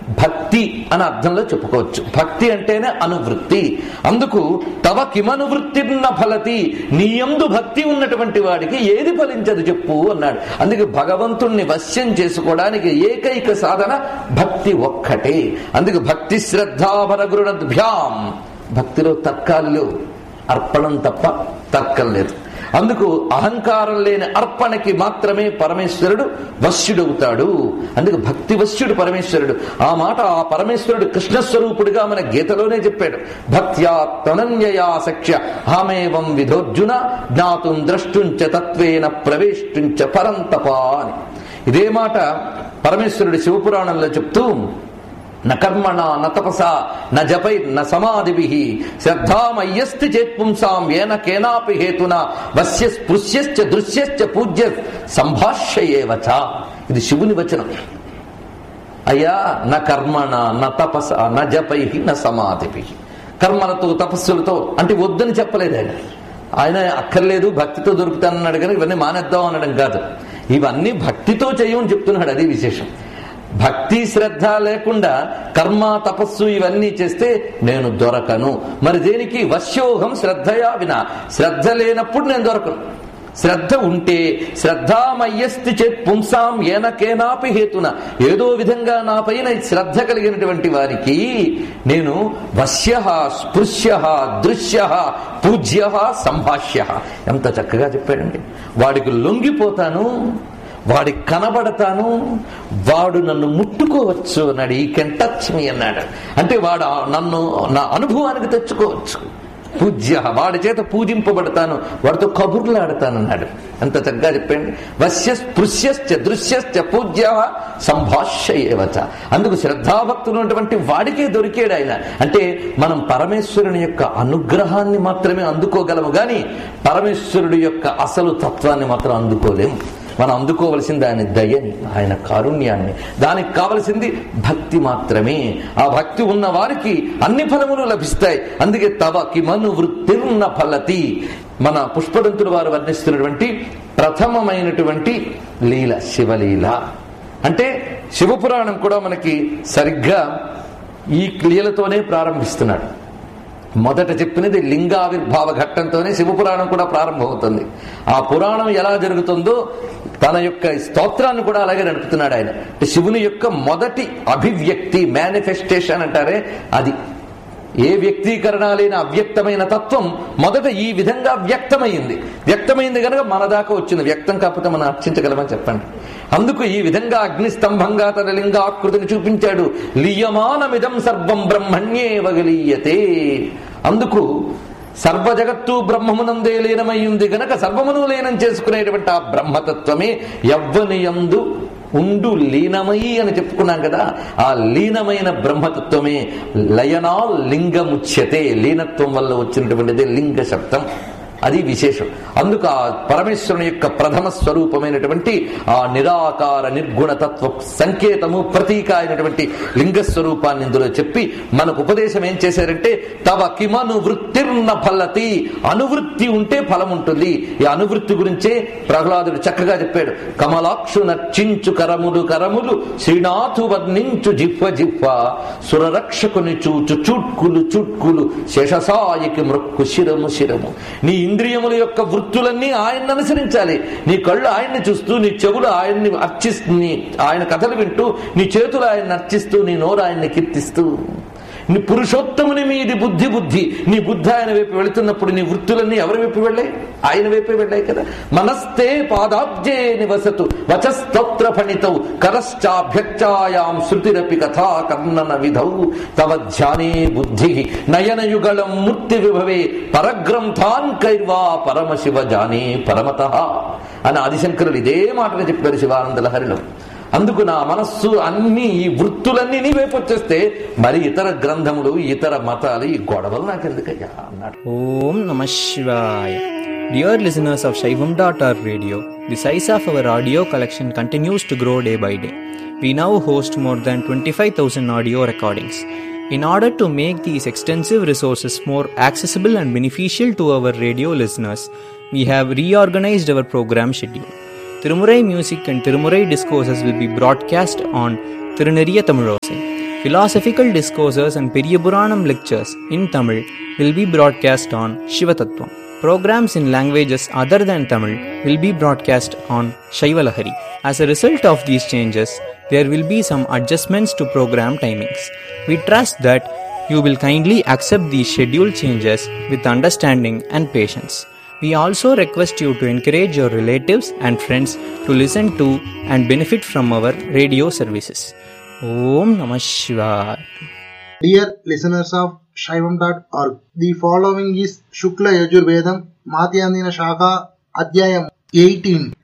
భక్తి అని అర్థంలో చెప్పుకోవచ్చు భక్తి అంటేనే అనువృత్తి అందుకు తవ కిమనువృత్తిన్న ఫలతి నీయందు భక్తి ఉన్నటువంటి వాడికి ఏది ఫలించదు చెప్పు అన్నాడు అందుకే భగవంతుణ్ణి వశ్యం చేసుకోవడానికి ఏకైక సాధన భక్తి ఒక్కటే అందుకే భక్తి శ్రద్ధాభరగురుణభ్యాం భక్తిలో తర్కాలు లేవు అర్పణం తప్ప తర్కం లేదు అందుకు అహంకారం లేని అర్పణకి మాత్రమే పరమేశ్వరుడు వశ్యుడవుతాడు అందుకు భక్తి వశ్యుడు పరమేశ్వరుడు ఆ మాట ఆ పరమేశ్వరుడు కృష్ణస్వరూపుడిగా మన గీతలోనే చెప్పాడు భక్త్యా తనన్యయా సఖ్య హామేవం విధోర్జున జ్ఞాతుం ద్రష్టుంచ తత్వేన ప్రవేష్టుంచ పరంతపా అని ఇదే మాట పరమేశ్వరుడు శివపురాణంలో చెప్తూ న కర్మణ న తపస న జపై న సమాధిభి శ్రద్ధామయ్యస్తి చేత్పుంసాం ఏన కేనాపి హేతున వస్య స్పృశ్యశ్చ దృశ్యశ్చ పూజ్య సంభాష్యేవచ ఇది శివుని వచనం అయ్యా న కర్మణ న తపస న జపై న సమాధిభి కర్మలతో తపస్సులతో అంటే వద్దని చెప్పలేదు ఆయన ఆయన అక్కర్లేదు భక్తితో దొరుకుతానన్నాడు కానీ ఇవన్నీ మానేద్దాం అనడం కాదు ఇవన్నీ భక్తితో చేయమని చెప్తున్నాడు అది విశేషం భక్తి శ్రద్ధ లేకుండా కర్మ తపస్సు ఇవన్నీ చేస్తే నేను దొరకను మరి దేనికి వశ్యోహం శ్రద్ధయా వినా శ్రద్ధ లేనప్పుడు నేను దొరకను శ్రద్ధ ఉంటే శ్రద్ధామయ్యస్తి చేత్ పుంసాం ఏనకేనాపి హేతున ఏదో విధంగా నా పైన శ్రద్ధ కలిగినటువంటి వారికి నేను వశ్య స్పృశ్య దృశ్య పూజ్య సంభాష్య ఎంత చక్కగా చెప్పాడండి వాడికి లొంగిపోతాను వాడికి కనబడతాను వాడు నన్ను ముట్టుకోవచ్చు అన్నాడు ఈ కెన్ టచ్ మీ అన్నాడు అంటే వాడు నన్ను నా అనుభవానికి తెచ్చుకోవచ్చు పూజ్య వాడి చేత పూజింపబడతాను వాడితో కబుర్లాడతానన్నాడు అంత చక్కగా చెప్పండి వశ్య స్పృశ్యశ్చ దృశ్యశ్చ పూజ్య సంభాష్య ఏవచ అందుకు శ్రద్ధాభక్తులు ఉన్నటువంటి వాడికే దొరికాడు ఆయన అంటే మనం పరమేశ్వరుని యొక్క అనుగ్రహాన్ని మాత్రమే అందుకోగలము గాని పరమేశ్వరుడి యొక్క అసలు తత్వాన్ని మాత్రం అందుకోలేము మనం అందుకోవలసింది ఆయన దయని ఆయన కారుణ్యాన్ని దానికి కావలసింది భక్తి మాత్రమే ఆ భక్తి ఉన్న వారికి అన్ని ఫలములు లభిస్తాయి అందుకే తవ కిమను వృత్తిర్న ఫలతి మన పుష్పదంతుడు వారు వర్ణిస్తున్నటువంటి ప్రథమమైనటువంటి లీల శివలీల అంటే శివపురాణం కూడా మనకి సరిగ్గా ఈ లీలతోనే ప్రారంభిస్తున్నాడు మొదట చెప్పినది లింగావిర్భావ ఘట్టంతోనే శివపురాణం కూడా ప్రారంభమవుతుంది ఆ పురాణం ఎలా జరుగుతుందో తన యొక్క స్తోత్రాన్ని కూడా అలాగే నడుపుతున్నాడు ఆయన శివుని యొక్క మొదటి అభివ్యక్తి మేనిఫెస్టేషన్ అంటారే అది ఏ వ్యక్తీకరణ లేని అవ్యక్తమైన తత్వం మొదట ఈ విధంగా వ్యక్తమైంది వ్యక్తమైంది కనుక మన దాకా వచ్చింది వ్యక్తం కాకపోతే మనం అర్చించగలమని చెప్పండి అందుకు ఈ విధంగా అగ్నిస్తంభంగా తన లింగాకృతిని చూపించాడు లీయమానమిదం సర్వం బ్రహ్మణ్యే వగలీయతే అందుకు సర్వ జగత్తు బ్రహ్మమునందే లీనమయ్యింది గనక సర్వమును లీనం చేసుకునేటువంటి ఆ బ్రహ్మతత్వమే యవ్వనియందు ఉండు లీనమై అని చెప్పుకున్నాం కదా ఆ లీనమైన బ్రహ్మతత్వమే లయనా లింగముచ్యతే లీనత్వం వల్ల వచ్చినటువంటిది లింగ శబ్దం అది విశేషం అందుకు ఆ పరమేశ్వరుని యొక్క ప్రథమ స్వరూపమైనటువంటి ఆ నిరాకార నిర్గుణ తత్వ సంకేతము ప్రతీక అయినటువంటి లింగ స్వరూపాన్ని ఇందులో చెప్పి మనకు ఉపదేశం ఏం చేశారంటే తవ కిమను వృత్తిర్న ఫలతి అనువృత్తి ఉంటే ఫలం ఉంటుంది ఈ అనువృత్తి గురించే ప్రహ్లాదుడు చక్కగా చెప్పాడు కమలాక్షు నర్చించు కరములు కరములు శ్రీనాథు వర్ణించు జిహ్వ జిహ్వ సురరక్షకుని చూచు చూట్కులు చూట్కులు శేషసాయికి మృక్కు శిరము శిరము నీ ఇంద్రియముల యొక్క వృత్తులన్నీ ఆయన్ని అనుసరించాలి నీ కళ్ళు ఆయన్ని చూస్తూ నీ చెవులు ఆయన్ని అర్చిస్తూ నీ ఆయన కథలు వింటూ నీ చేతులు ఆయన్ని అర్చిస్తూ నీ నోరు ఆయన్ని కీర్తిస్తూ నీ పురుషోత్తముని మీది బుద్ధి బుద్ధి నీ బుద్ధి ఆయన వైపు వెళుతున్నప్పుడు నీ వృత్తులన్నీ ఎవరి వైపు వెళ్ళాయి ఆయన వైపే వెళ్ళాయి కదా మనస్తే పాదాబ్జే నివసతు వచస్తోత్ర ఫణితౌ కరశ్చాభ్యక్షాయాం శృతిరపి కథా కర్ణన విధౌ తవ ధ్యానే బుద్ధి నయనయుగళం మూర్తి విభవే పరగ్రంథాన్ కైర్వా పరమశివ జానే పరమత అని ఆదిశంకరులు ఇదే మాటగా చెప్పారు శివానంద లహరిలో అందుకు నా మనస్సు అన్ని ఈ వృత్తులన్నీ నీ వైపు వచ్చేస్తే మరి ఇతర గ్రంథములు ఇతర మతాలు ఈ గొడవలు నాకెందుకయ్యా అన్నాడు Om Namah Shivaya. Dear listeners of Shaivam.org radio, the size of our audio collection continues to grow day by day. We now host more than 25,000 audio recordings. In order to make these extensive resources more accessible and beneficial to our radio listeners, we have reorganized our program schedule. Tirumurai music and Tirumurai discourses will be broadcast on Tiruneriya Tamilosai. philosophical discourses and Periyapuranam lectures in Tamil will be broadcast on Shivatattvam. Programs in languages other than Tamil will be broadcast on Shaivalahari. As a result of these changes, there will be some adjustments to program timings. We trust that you will kindly accept these schedule changes with understanding and patience. We also request you to encourage your relatives and friends to listen to and benefit from our radio services. Om Namah Shivaya. Dear listeners of Shaivam.org, the following is Shukla Yajurvedam Madhyandina Shaka Adhyayam 18